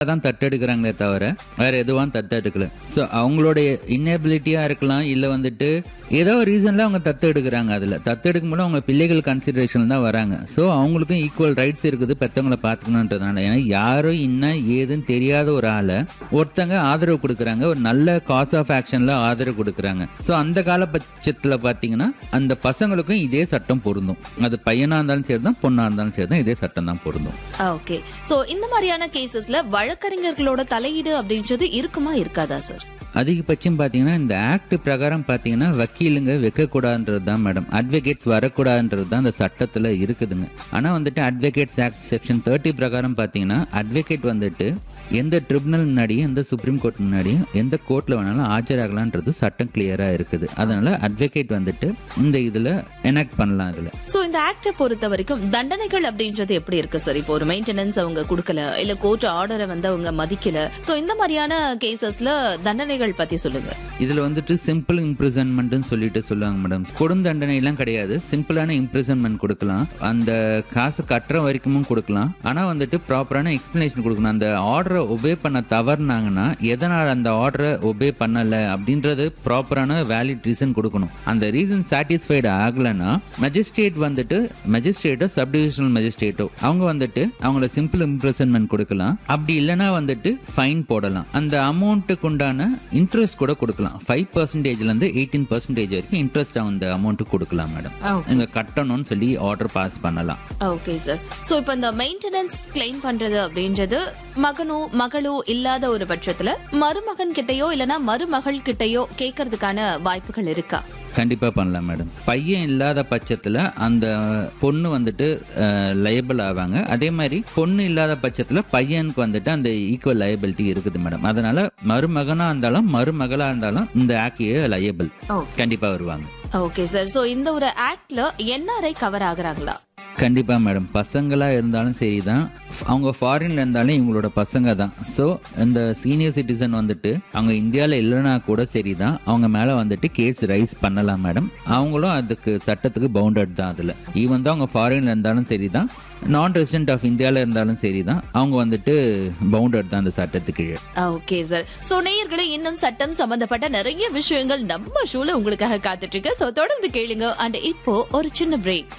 தான் தத்தெடுக்கிறாங்களே தவிர வேற எதுவும் தத்தெடுக்கல ஸோ அவங்களுடைய இன்னபிலிட்டியா இருக்கலாம் இல்லை வந்துட்டு ஏதோ ஒரு ரீசன்ல அவங்க தத்து எடுக்கிறாங்க அதுல தத்து எடுக்கும்போது அவங்க பிள்ளைகள் கன்சிடரேஷன் தான் வராங்க ஸோ அவங்களுக்கும் ஈக்குவல் ரைட்ஸ் இருக்குது பெத்தவங்களை பார்த்துக்கணுன்றதுனால ஏன்னா யாரும் இன்னும் ஏதுன்னு தெரியாத ஒரு ஆளை ஒருத்தங்க ஆதரவு கொடுக்குறாங்க ஒரு நல்ல காஸ் ஆஃப் ஆக்ஷன்ல ஆதரவு கொடுக்குறாங்க ஸோ அந்த காலபட்சத்தில் பார்த்தீங்கன்னா அந்த பசங்களுக்கும் இதே சட்டம் பொருந்தும் அது பையனா இருந்தாலும் சரி தான் பொண்ணா இருந்தாலும் சரி தான் இதே சட்டம் தான் பொருந்தும் ஓகே சோ இந்த மாதிரியான கேசஸ்ல வழக்கறிஞர்களோட தலையீடு அப்படின்றது இருக்குமா இருக்காதா சார் அதிகபட்சம் பார்த்தீங்கன்னா இந்த ஆக்ட் பிரகாரம் பார்த்தீங்கன்னா வக்கீலுங்க வைக்கக்கூடாதுன்றது தான் மேடம் அட்வொகேட்ஸ் வரக்கூடாதுன்றது தான் இந்த சட்டத்தில் இருக்குதுங்க ஆனால் வந்துட்டு அட்வொகேட்ஸ் ஆக்ட் செக்ஷன் தேர்ட்டி பிரகாரம் பார்த்தீங்கன்னா அட்வொகேட் வந்துட்டு எந்த ட்ரிபுனல் முன்னாடியும் எந்த சுப்ரீம் கோர்ட் முன்னாடியும் எந்த கோர்ட்டில் வேணாலும் ஆஜராகலான்றது சட்டம் கிளியராக இருக்குது அதனால அட்வொகேட் வந்துட்டு இந்த இதில் எனாக்ட் பண்ணலாம் இதில் சோ இந்த ஆக்ட பொறுத்த வரைக்கும் தண்டனைகள் அப்படின்றது எப்படி இருக்கு சார் இப்போ ஒரு மெயின்டெனன்ஸ் அவங்க கொடுக்கல இல்ல கோர்ட் ஆர்டரை வந்து அவங்க மதிக்கல சோ இந்த மாதிரியான கேசஸ்ல தண்டனைகள் பத்தி சொல்லுங்க இதுல வந்துட்டு சிம்பிள் இம்ப்ரிசன்மெண்ட்னு சொல்லிட்டு சொல்லுவாங்க மேடம் கொடுந்தண்டனை எல்லாம் கிடையாது சிம்பிளான இம்ப்ரிசன்மெண்ட் கொடுக்கலாம் அந்த காசு கட்டுற வரைக்கும் கொடுக்கலாம் ஆனா வந்துட்டு ப்ராப்பரான எக்ஸ்பிளனேஷன் கொடுக்கணும் அந்த ஆர்டரை ஒபே பண்ண தவறுனாங்கன்னா எதனால் அந்த ஆர்டரை ஒபே பண்ணல அப்படின்றது ப்ராப்பரான வேலிட் ரீசன் கொடுக்கணும் அந்த ரீசன் சாட்டிஸ்ஃபைடு ஆகலைன்னா மெஜிஸ்ட்ரேட் வந்துட்டு மெஜிஸ்ட்ரேட்டோ சப்டிவிஷனல் மெஜிஸ்ட்ரேட்டோ அவங்க வந்துட்டு அவங்கள சிம்பிள் இம்ப்ரெசன்மெண்ட் கொடுக்கலாம் அப்படி இல்லைன்னா வந்துட்டு ஃபைன் போடலாம் அந்த அமௌண்ட்டுக்கு உண்டான இன்ட்ரெஸ்ட் கூட கொடுக்கலாம் ஃபைவ் பர்சன்டேஜ்ல இருந்து எயிட்டீன் பர்சன்டேஜ் வரைக்கும் இன்ட்ரெஸ்ட் அந்த அமௌண்ட் கொடுக்கலாம் மேடம் நீங்க கட்டணும்னு சொல்லி ஆர்டர் பாஸ் பண்ணலாம் ஓகே சார் சோ இப்போ இந்த மெயின்டெனன்ஸ் கிளைம் பண்றது அப்படின்றது மகனோ மகளோ இல்லாத ஒரு பட்சத்துல மருமகன் கிட்டயோ இல்லனா மருமகள் கிட்டயோ கேட்கறதுக்கான வாய்ப்புகள் இருக்கா கண்டிப்பா பண்ணலாம் மேடம் பையன் இல்லாத பட்சத்துல அந்த பொண்ணு வந்துட்டு லயபிள் ஆவாங்க அதே மாதிரி பொண்ணு இல்லாத பட்சத்துல பையனுக்கு வந்துட்டு அந்த ஈக்குவல் லயபிலிட்டி இருக்குது மேடம் அதனால மருமகனா இருந்தாலும் மருமகளா இருந்தாலும் இந்த ஆக்ட் லயபிள் Okay. கண்டிப்பா வருவாங்க ஓகே சார் சோ இந்த ஒரு ஆக்ட்ல என்ஆர்ஐ கவர் ஆகுறாங்களா கண்டிப்பா மேடம் பசங்களா இருந்தாலும் சரிதான் அவங்க ஃபாரின்ல இருந்தாலும் இவங்களோட பசங்க தான் ஸோ இந்த சீனியர் சிட்டிசன் வந்துட்டு அவங்க இந்தியாவில் இல்லைனா கூட சரிதான் அவங்க மேல வந்துட்டு கேஸ் ரைஸ் பண்ணலாம் மேடம் அவங்களும் அதுக்கு சட்டத்துக்கு பவுண்டட் தான் அதுல ஈவன் தான் அவங்க ஃபாரின்ல இருந்தாலும் சரிதான் நான் ரெசிடென்ட் ஆஃப் இந்தியாவில் இருந்தாலும் சரிதான் அவங்க வந்துட்டு பவுண்டட் தான் அந்த சட்டத்துக்கு கீழே ஓகே சார் சோ நேயர்களே இன்னும் சட்டம் சம்பந்தப்பட்ட நிறைய விஷயங்கள் நம்ம ஷோல உங்களுக்காக காத்துட்டு இருக்கு சோ தொடர்ந்து கேளுங்க அண்ட் இப்போ ஒரு சின்ன பிரேக்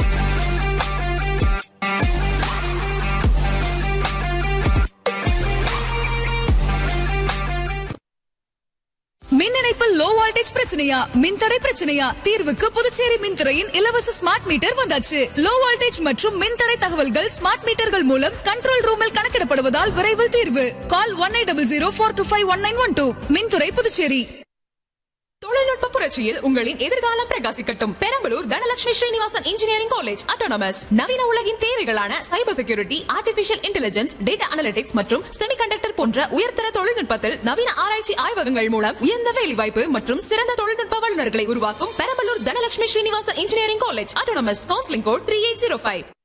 மின் இணைப்பில் லோ வோல்டேஜ் பிரச்சனையா மின்தடை பிரச்சனையா தீர்வுக்கு புதுச்சேரி மின்துறையின் இலவச ஸ்மார்ட் மீட்டர் வந்தாச்சு லோ வோல்டேஜ் மற்றும் மின்தடை தகவல்கள் ஸ்மார்ட் மீட்டர்கள் மூலம் கண்ட்ரோல் ரூமில் கணக்கிடப்படுவதால் விரைவில் தீர்வு call one eight double zero four two five one nine one two மின்துறை புதுச்சேரி தொழில்நுட்ப புரட்சியில் உங்களின் எதிர்காலம் பிரகாசிக்கட்டும் Perambalur Dhanalakshmi Srinivasan engineering college autonomous நவீன உலகின் தேவைகளான cyber security artificial intelligence data analytics மற்றும் செமிகண்டக்டர் போன்ற உயர்தர தொழில்நுட்பத்தில் நவீன ஆராய்ச்சி ஆய்வகங்கள் மூலம் உயர்ந்த வேலைவாய்ப்பு மற்றும் சிறந்த தொழில்நுட்ப வல்லுநர்களை உருவாக்கும் Perambalur Dhanalakshmi Srinivasan engineering college autonomous counselling code three eight zero five